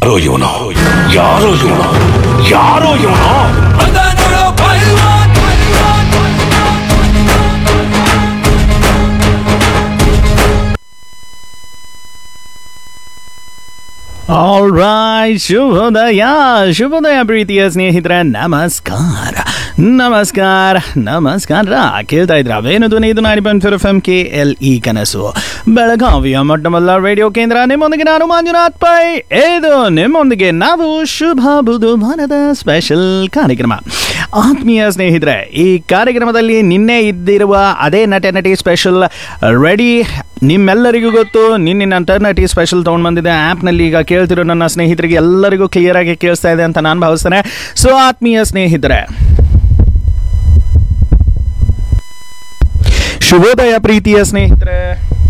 ಯಾರೋ ಇವನು ಯಾರೋ ಇವನು ಯಾರೋ ಇವನು ಆಲ್ ರೈಟ್ ಶುಭೋದಯ ಶುಭೋದಯ ಪ್ರೀತಿಯ ಸ್ನೇಹಿತರೆ ನಮಸ್ಕಾರ ನಮಸ್ಕಾರ ನಮಸ್ಕಾರ ಕೇಳ್ತಾ ಇದ್ರ ಅವೇನು ಧ್ವನಿ ಇದು ನಾಡಿ ಪಂಚರ್ F M K L E ಕನಸು ಬೆಳಗಾವಿಯ ಮೊಟ್ಟಮೊದಲ ರೇಡಿಯೋ ಕೇಂದ್ರ ನಿಮ್ಮೊಂದಿಗೆ ನಾನು ಮಂಜುನಾಥ್ ಪೈ ಇದು ನಿಮ್ಮೊಂದಿಗೆ ನಾವು ಶುಭ ಬುಧವಾರದ ಸ್ಪೆಷಲ್ ಕಾರ್ಯಕ್ರಮ ಆತ್ಮೀಯ ಸ್ನೇಹಿತರೆ ಈ ಕಾರ್ಯಕ್ರಮದಲ್ಲಿ ನಿನ್ನೆ ಇದ್ದಿರುವ ಅದೇ ನಟ ನಟಿ ಸ್ಪೆಷಲ್ ರೆಡಿ ನಿಮ್ಮೆಲ್ಲರಿಗೂ ಗೊತ್ತು ನಿನ್ನೆ ನಟ ನಟಿ ಸ್ಪೆಷಲ್ ತೊಗೊಂಡು ಬಂದಿದೆ ಆ್ಯಪ್ನಲ್ಲಿ ಈಗ ಕೇಳ್ತಿರೋ ನನ್ನ ಸ್ನೇಹಿತರಿಗೆ ಎಲ್ಲರಿಗೂ ಕ್ಲಿಯರ್ ಆಗಿ ಕೇಳಿಸ್ತಾ ಇದೆ ಅಂತ ನಾನು ಭಾವಿಸ್ತೇನೆ ಸೊ ಆತ್ಮೀಯ ಸ್ನೇಹಿತರೆ ಶುಭೋದಯ ಪ್ರೀತಿಯ ಸ್ನೇಹಿತರೆ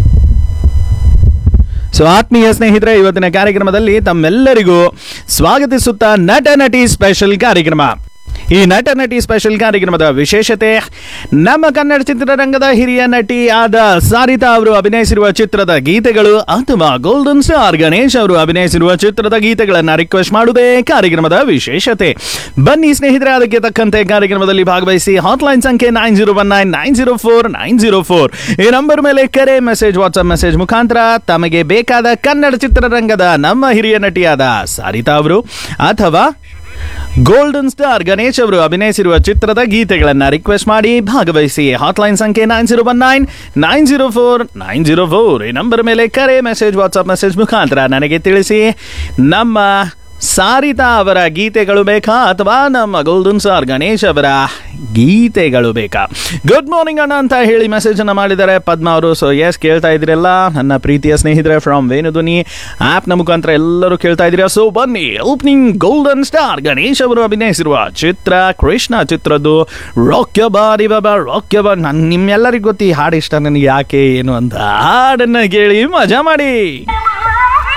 ಸೊ ಆತ್ಮೀಯ ಸ್ನೇಹಿತರೆ ಇವತ್ತಿನ ಕಾರ್ಯಕ್ರಮದಲ್ಲಿ ತಮ್ಮೆಲ್ಲರಿಗೂ ಸ್ವಾಗತಿಸುತ್ತಾ ನಟ ನಟಿ ಸ್ಪೆಷಲ್ ಕಾರ್ಯಕ್ರಮ ಈ ನಟ ನಟಿ ಸ್ಪೆಷಲ್ ಕಾರ್ಯಕ್ರಮದ ವಿಶೇಷತೆ ನಮ್ಮ ಕನ್ನಡ ಚಿತ್ರರಂಗದ ಹಿರಿಯ ನಟಿ ಆದ ಸಾರಿತಾ ಅವರು ಅಭಿನಯಿಸಿರುವ ಚಿತ್ರದ ಗೀತೆಗಳು ಅಥವಾ ಗೋಲ್ಡನ್ ಸ್ಟಾರ್ ಗಣೇಶ್ ಅವರು ಅಭಿನಯಿಸಿರುವ ಚಿತ್ರದ ಗೀತೆಗಳನ್ನ ರಿಕ್ವೆಸ್ಟ್ ಮಾಡುವುದೇ ಕಾರ್ಯಕ್ರಮದ ವಿಶೇಷತೆ ಬನ್ನಿ ಸ್ನೇಹಿತರೆ ಅದಕ್ಕೆ ತಕ್ಕಂತೆ ಕಾರ್ಯಕ್ರಮದಲ್ಲಿ ಭಾಗವಹಿಸಿ ಹಾಟ್ಲೈನ್ ಸಂಖ್ಯೆ nine zero one nine nine zero four nine zero four ಈ ನಂಬರ್ ಮೇಲೆ ಕರೆ ಮೆಸೇಜ್ ವಾಟ್ಸ್ಆಪ್ ಮೆಸೇಜ್ ಮುಖಾಂತರ ತಮಗೆ ಬೇಕಾದ ಕನ್ನಡ ಚಿತ್ರರಂಗದ ನಮ್ಮ ಹಿರಿಯ ನಟಿಯಾದ ಸಾರಿತಾ ಅವರು ಅಥವಾ ಗೋಲ್ಡನ್ ಸ್ಟಾರ್ ಗಣೇಶ್ ಅವರು ಅಭಿನಯಿಸಿರುವ ಚಿತ್ರದ ಗೀತೆಗಳನ್ನ ರಿಕ್ವೆಸ್ಟ್ ಮಾಡಿ ಭಾಗವಹಿಸಿ ಹಾಟ್ಲೈನ್ ಸಂಖ್ಯೆ nine zero one nine nine zero four nine zero four ಈ ನಂಬರ್ ಮೇಲೆ ಕರೆ ಮೆಸೇಜ್ ವಾಟ್ಸ್ಆಪ್ ಮೆಸೇಜ್ ಮುಖಾಂತರ ನನಗೆ ತಿಳಿಸಿ ನಮ್ಮ ಸಾರಿತಾ ಅವರ ಗೀತೆಗಳು ಬೇಕಾ ಅಥವಾ ನಮ್ಮ ಗೋಲ್ಡನ್ ಸ್ಟಾರ್ ಗಣೇಶ್ ಅವರ ಗೀತೆಗಳು ಬೇಕಾ ಗುಡ್ ಮಾರ್ನಿಂಗ್ ಅಣ್ಣ ಅಂತ ಹೇಳಿ ಮೆಸೇಜ್ ಅನ್ನ ಮಾಡಿದ್ದಾರೆ ಪದ್ಮ ಅವರು ಸೊ ಎಸ್ ಕೇಳ್ತಾ ಇದ್ರಲ್ಲ ನನ್ನ ಪ್ರೀತಿಯ ಸ್ನೇಹಿತರೆ ಫ್ರಮ್ ವೇಣುಧ್ವನಿ ಆಪ್ ನ ಮುಖಾಂತರ ಎಲ್ಲರೂ ಕೇಳ್ತಾ ಇದ್ದೀರಾ ಸೊ ಬನ್ನಿ ಓಪನಿಂಗ್ ಗೋಲ್ಡನ್ ಸ್ಟಾರ್ ಗಣೇಶ್ ಅವರು ಅಭಿನಯಿಸಿರುವ ಚಿತ್ರ ಕೃಷ್ಣ ಚಿತ್ರದ್ದು ರಾಕ್ಯ ಬಾರಿ ಬಾಬಾ ರಾಕ್ಯ ಬಾ ನನ್ ನಿಮ್ಮೆಲ್ಲರಿಗೂ ಗೊತ್ತಿ ಹಾಡು ಇಷ್ಟ ನನಗೆ ಯಾಕೆ ಏನು ಅಂತ ಹಾಡನ್ನ ಕೇಳಿ ಮಜಾ ಮಾಡಿ